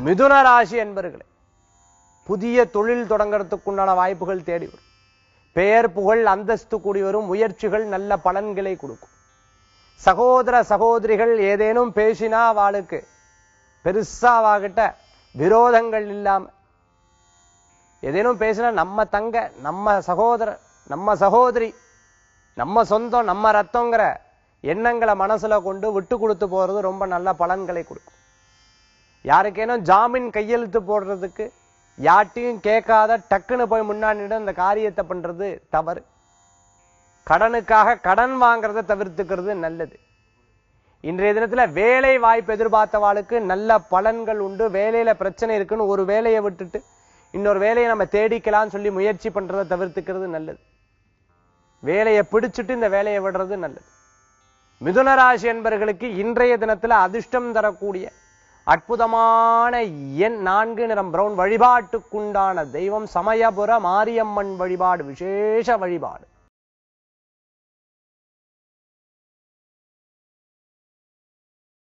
மிதுன ராசி என்பர்களே புதிய தொழில் தொடங்கறதுக்குண்டான வாய்ப்புகள் தேடி வரும் பெயர் புகழ் அந்தஸ்து கூடி வரும் முயற்சிகள் நல்ல பலன்களை கொடுக்கும் சகோதர சகோதரிகள் ஏதேனும் பேசினா அவளுக்கு பெருசா அவாகிட்ட விரோதங்கள் இல்லாம ஏதேனும் பேசினா நம்ம தங்க நம்ம சகோதரர் நம்ம சகோதரி நம்ம சொந்தம் நம்ம ரத்தங்கிற எண்ணங்களை மனசுல கொண்டு விட்டு கொடுத்து போறது ரொம்ப நல்ல பலன்களை கொடுக்கும் யாருக்கேனும் ஜாமீன் கையெழுத்து போடுறதுக்கு யார்ட்டையும் கேட்காத டக்குன்னு போய் முன்னாடி இந்த காரியத்தை பண்றது தவறு கடனுக்காக கடன் வாங்குறதை தவிர்த்துக்கிறது நல்லது இன்றைய தினத்துல வேலை வாய்ப்பு எதிர்பார்த்தவாளுக்கு நல்ல பலன்கள் உண்டு வேலையில பிரச்சனை இருக்குன்னு ஒரு வேலையை விட்டுட்டு இன்னொரு வேலையை நம்ம தேடிக்கலாம்னு சொல்லி முயற்சி பண்றதை தவிர்த்துக்கிறது நல்லது வேலையை பிடிச்சிட்டு இந்த வேலையை விடுறது நல்லது மிதுன ராசி என்பவர்களுக்கு இன்றைய தினத்துல அதிர்ஷ்டம் தரக்கூடிய அற்புதமான எண் நான்கு நிறம் பிரவுன் வழிபாட்டுக்குண்டான தெய்வம் சமயபுர மாரியம்மன் வழிபாடு விசேஷ வழிபாடு